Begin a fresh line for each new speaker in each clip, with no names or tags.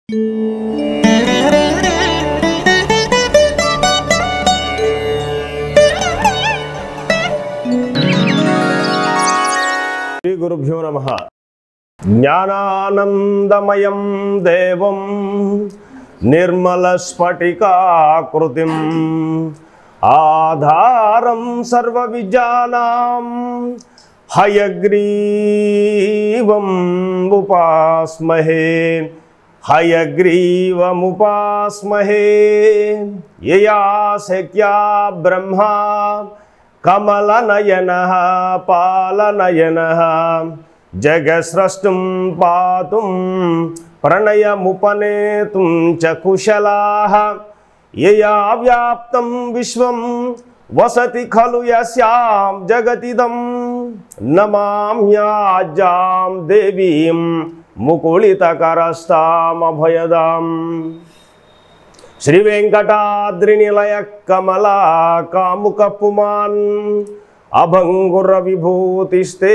శ్రీ గురుభ్యో నమ జ్ఞానానందమయం దేవం నిర్మలస్ఫటికాకృతిం ఆధారం సర్వ విద్యానాం హయగ్రీవం ఉపాస్మహే హయగ్రీవముపాస్మహే యయా శక్యా బ్రహ్మా కమలనయన పాలనయన జగస్రష్టుం పాతుం ప్రణయముపనేతుం చ కుశలాः యయా వ్యాప్తం విశ్వం వసతి ఖలు యస్యాం జగతిదం నమామ్యాజ్యాం దేవీం ముకుళితకరస్తామభయదాం శ్రీ వెంకటాద్రి నిలయ కమలా కాముక పుమాన్ అభంగుర విభూతిస్తే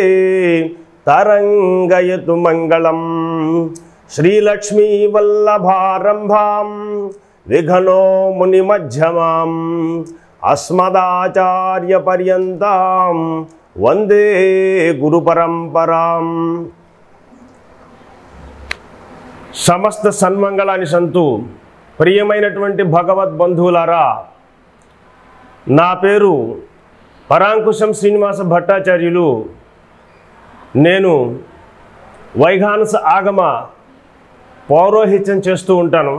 తరంగయతు మంగళం శ్రీలక్ష్మీ వల్లభారంభాం విఘ్నో ముని మధ్యమాం అస్మదాచార్య పర్యంతం వందే గురు పరంపరాం సమస్త సన్మంగళాన్ని సంతు ప్రియమైనటువంటి భగవద్ బంధువులారా నా పేరు పరాంకుశం శ్రీనివాస భట్టాచార్యులు నేను వైఘానస ఆగమ పౌరోహిత్యం చేస్తూ ఉంటాను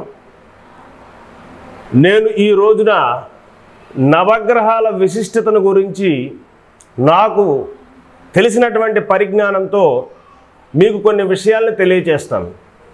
నేను ఈ రోజున నవగ్రహాల విశిష్టతను గురించి నాకు తెలిసినటువంటి పరిజ్ఞానంతో మీకు కొన్ని విషయాలను తెలియచేస్తాను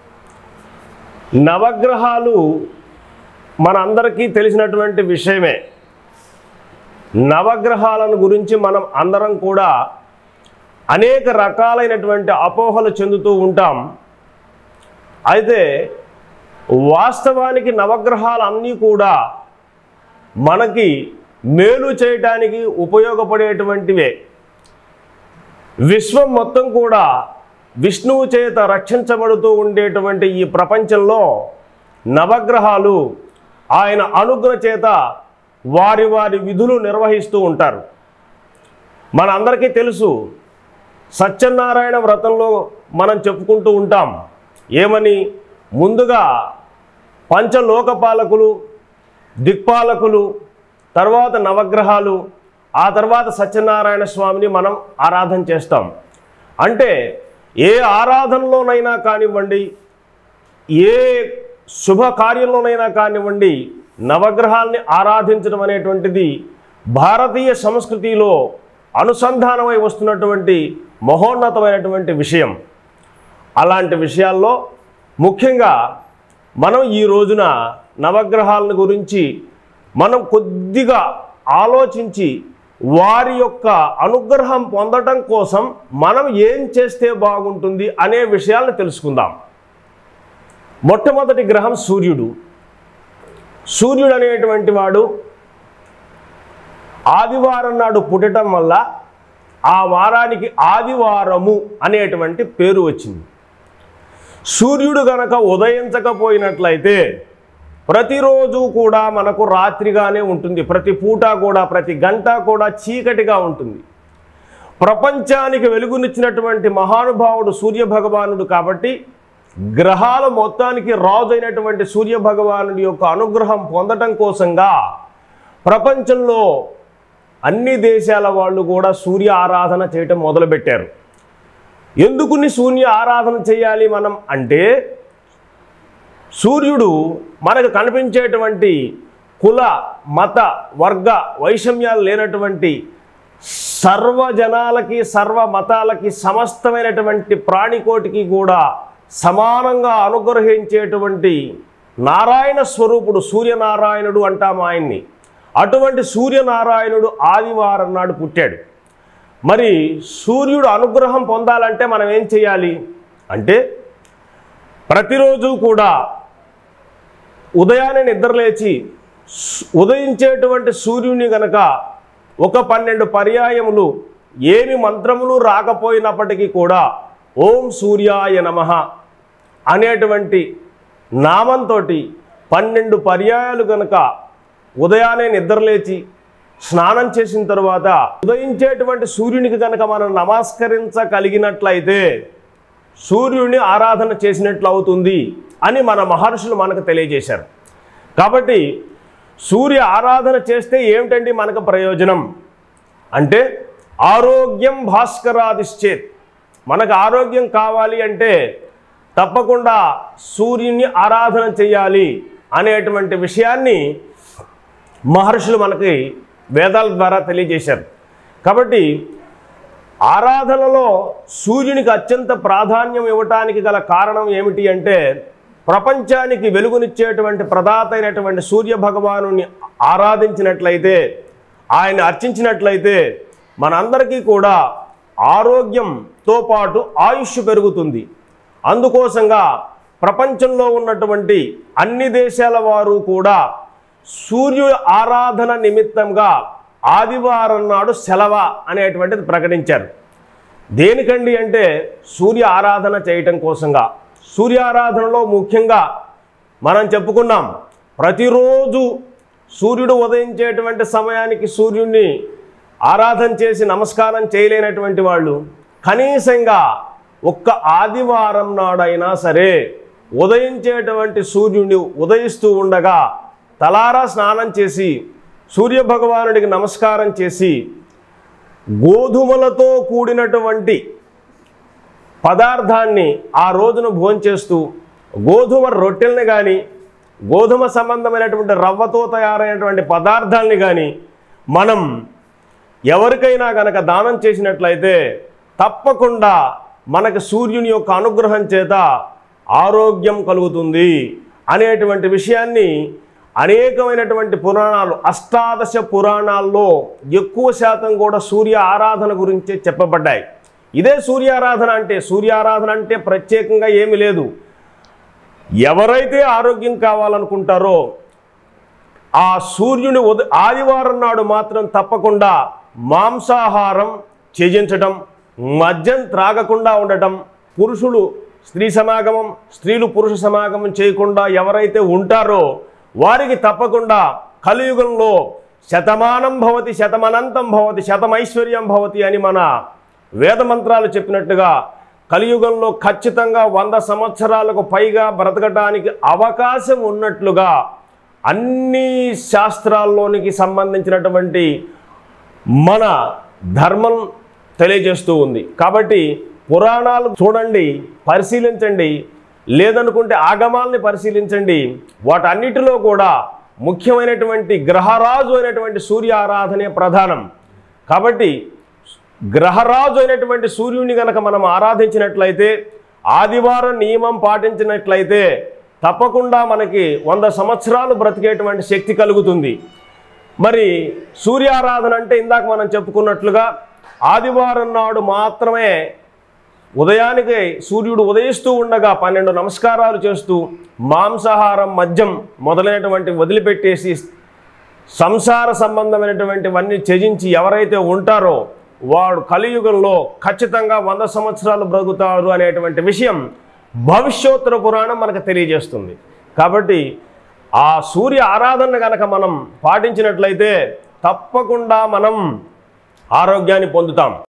నవగ్రహాలు మనందరికీ తెలిసినటువంటి విషయమే నవగ్రహాలను గురించి మనం అందరం కూడా అనేక రకాలైనటువంటి అపోహలు చెందుతూ ఉంటాం అయితే వాస్తవానికి నవగ్రహాలు అన్నీ కూడా మనకి మేలు చేయటానికి ఉపయోగపడేటువంటివే విశ్వం మొత్తం కూడా విష్ణువు చేత రక్షించబడుతూ ఉండేటువంటి ఈ ప్రపంచంలో నవగ్రహాలు ఆయన అనుగ్రహ చేత వారి వారి విధులు నిర్వహిస్తూ ఉంటారు మనందరికీ తెలుసు సత్యనారాయణ వ్రతంలో మనం చెప్పుకుంటూ ఉంటాం ఏమని ముందుగా పంచలోకపాలకులు దిక్పాలకులు తర్వాత నవగ్రహాలు ఆ తర్వాత సత్యనారాయణ స్వామిని మనం ఆరాధన చేస్తాం అంటే ఏ ఆరాధనలోనైనా కానివ్వండి ఏ శుభ కార్యంలోనైనా కానివ్వండి నవగ్రహాల్ని ఆరాధించడం అనేటువంటిది భారతీయ సంస్కృతిలో అనుసంధానమై వస్తున్నటువంటి మహోన్నతమైనటువంటి విషయం అలాంటి విషయాల్లో ముఖ్యంగా మనం ఈ రోజున నవగ్రహాలను గురించి మనం కొద్దిగా ఆలోచించి వారి యొక్క అనుగ్రహం పొందటం కోసం మనం ఏం చేస్తే బాగుంటుంది అనే విషయాలను తెలుసుకుందాం మొట్టమొదటి గ్రహం సూర్యుడు సూర్యుడు అనేటువంటి వాడు ఆదివారం నాడు పుట్టడం వల్ల ఆ వారానికి ఆదివారము అనేటువంటి పేరు వచ్చింది సూర్యుడు గనక ఉదయించకపోయినట్లయితే ప్రతిరోజు కూడా మనకు రాత్రిగానే ఉంటుంది ప్రతి పూట కూడా ప్రతి గంట కూడా చీకటిగా ఉంటుంది ప్రపంచానికి వెలుగునిచ్చినటువంటి మహానుభావుడు సూర్య భగవానుడు కాబట్టి గ్రహాల మొత్తానికి రాజు అయినటువంటి సూర్య భగవానుడి యొక్క అనుగ్రహం పొందటం కోసంగా ప్రపంచంలో అన్ని దేశాల వాళ్ళు కూడా సూర్య ఆరాధన చేయటం మొదలుపెట్టారు ఎందుకుని సూర్య ఆరాధన చేయాలి మనం అంటే సూర్యుడు మనకు కనిపించేటువంటి కుల మత వర్గ వైషమ్యాలు లేనటువంటి సర్వ జనాలకి సర్వ మతాలకి సమస్తమైనటువంటి ప్రాణికోటికి కూడా సమానంగా అనుగ్రహించేటువంటి నారాయణ స్వరూపుడు సూర్యనారాయణుడు అంటాం ఆయన్ని అటువంటి సూర్యనారాయణుడు ఆదివారం నాడు పుట్టాడు మరి సూర్యుడు అనుగ్రహం పొందాలంటే మనం ఏం చేయాలి అంటే ప్రతిరోజు కూడా ఉదయాన్నే నిద్రలేచి సు- ఉదయించేటువంటి సూర్యుని గనక ఒక పన్నెండు పర్యాయములు ఏమి మంత్రములు రాకపోయినప్పటికీ కూడా ఓం సూర్యాయ నమః అనేటువంటి నామంతో పన్నెండు పర్యాయాలు గనక ఉదయాన్నే నిద్రలేచి స్నానం చేసిన తర్వాత ఉదయించేటువంటి సూర్యునికి కనుక మనం నమస్కరించగలిగినట్లయితే సూర్యుడిని ఆరాధన చేసినట్లు అవుతుంది అని మన మహర్షులు మనకు తెలియజేశారు కాబట్టి సూర్య ఆరాధన చేస్తే ఏమిటండి మనకు ప్రయోజనం అంటే ఆరోగ్యం భాస్కరాదిశ్చేత్ మనకు ఆరోగ్యం కావాలి అంటే తప్పకుండా సూర్యుని ఆరాధన చేయాలి అనేటువంటి విషయాన్ని మహర్షులు మనకి వేదాల ద్వారా తెలియజేశారు కాబట్టి ఆరాధనలో సూర్యునికి అత్యంత ప్రాధాన్యం ఇవ్వటానికి గల కారణం ఏమిటి అంటే ప్రపంచానికి వెలుగునిచ్చేటువంటి ప్రదాత అయినటువంటి సూర్య భగవాను ఆరాధించినట్లయితే ఆయన అర్చించినట్లయితే మనందరికీ కూడా ఆరోగ్యంతో పాటు ఆయుష్ పెరుగుతుంది అందుకోసంగా ప్రపంచంలో ఉన్నటువంటి అన్ని దేశాల వారు కూడా సూర్యుడు ఆరాధన నిమిత్తంగా ఆదివారం నాడు సెలవ అనేటువంటిది ప్రకటించారు దేనికండి అంటే సూర్య ఆరాధన చేయటం కోసంగా సూర్య ఆరాధనలో ముఖ్యంగా మనం చెప్పుకున్నాం ప్రతిరోజు సూర్యుడు ఉదయించేటువంటి సమయానికి సూర్యుడిని ఆరాధన చేసి నమస్కారం చేయలేనటువంటి వాళ్ళు కనీసంగా ఒక్క ఆదివారం నాడైనా సరే ఉదయించేటువంటి సూర్యుడిని ఉదయిస్తూ ఉండగా తలారా స్నానం చేసి సూర్యభగవానుడికి నమస్కారం చేసి గోధుమలతో కూడినటువంటి పదార్థాన్ని ఆ రోజున భోంచేస్తూ గోధుమ రొట్టెల్ని కానీ గోధుమ సంబంధమైనటువంటి రవ్వతో తయారైనటువంటి పదార్థాలని కానీ మనం ఎవరికైనా కనుక దానం చేసినట్లయితే తప్పకుండా మనకు సూర్యుని యొక్క అనుగ్రహం చేత ఆరోగ్యం కలుగుతుంది అనేటువంటి విషయాన్ని అనేకమైనటువంటి పురాణాలు అష్టాదశ పురాణాల్లో ఎక్కువ శాతం కూడా సూర్య ఆరాధన గురించే చెప్పబడ్డాయి ఇదే సూర్య ఆరాధన అంటే సూర్య ఆరాధన అంటే ప్రత్యేకంగా ఏమీ లేదు ఎవరైతే ఆరోగ్యం కావాలనుకుంటారో ఆ సూర్యుని ఉద ఆదివారం నాడు మాత్రం తప్పకుండా మాంసాహారం త్యజించటం మద్యం త్రాగకుండా ఉండటం పురుషులు స్త్రీ సమాగమం స్త్రీలు పురుష సమాగమం చేయకుండా ఎవరైతే ఉంటారో వారికి తప్పకుండా కలియుగంలో శతమానం భవతి శతమనంతం భవతి శతమైశ్వర్యం భవతి అని మన వేద మంత్రాలు చెప్పినట్టుగా కలియుగంలో ఖచ్చితంగా వంద సంవత్సరాలకు పైగా బ్రతకటానికి అవకాశం ఉన్నట్లుగా అన్ని శాస్త్రాల్లోనికి సంబంధించినటువంటి మన ధర్మం తెలియజేస్తూ ఉంది కాబట్టి పురాణాలు చూడండి పరిశీలించండి లేదనుకుంటే ఆగమాల్ని పరిశీలించండి వాటన్నిటిలో కూడా ముఖ్యమైనటువంటి గ్రహరాజు అయినటువంటి సూర్య ఆరాధనే ప్రధానం కాబట్టి గ్రహరాజు అయినటువంటి సూర్యుని గనక మనం ఆరాధించినట్లయితే ఆదివారం నియమం పాటించినట్లయితే తప్పకుండా మనకి వంద సంవత్సరాలు బ్రతికేటువంటి శక్తి కలుగుతుంది మరి సూర్యారాధన అంటే ఇందాక మనం చెప్పుకున్నట్లుగా ఆదివారం నాడు మాత్రమే ఉదయానికి సూర్యుడు ఉదయిస్తూ ఉండగా పన్నెండు నమస్కారాలు చేస్తూ మాంసాహారం మద్యం మొదలైనటువంటి వదిలిపెట్టేసి సంసార సంబంధమైనటువంటివన్నీ త్యజించి ఎవరైతే ఉంటారో వాడు కలియుగంలో ఖచ్చితంగా వంద సంవత్సరాలు బ్రతుకుతారు అనేటువంటి విషయం భవిష్యోత్తర పురాణం మనకు తెలియజేస్తుంది కాబట్టి ఆ సూర్య ఆరాధన కనుక మనం పాటించినట్లయితే తప్పకుండా మనం ఆరోగ్యాన్ని పొందుతాం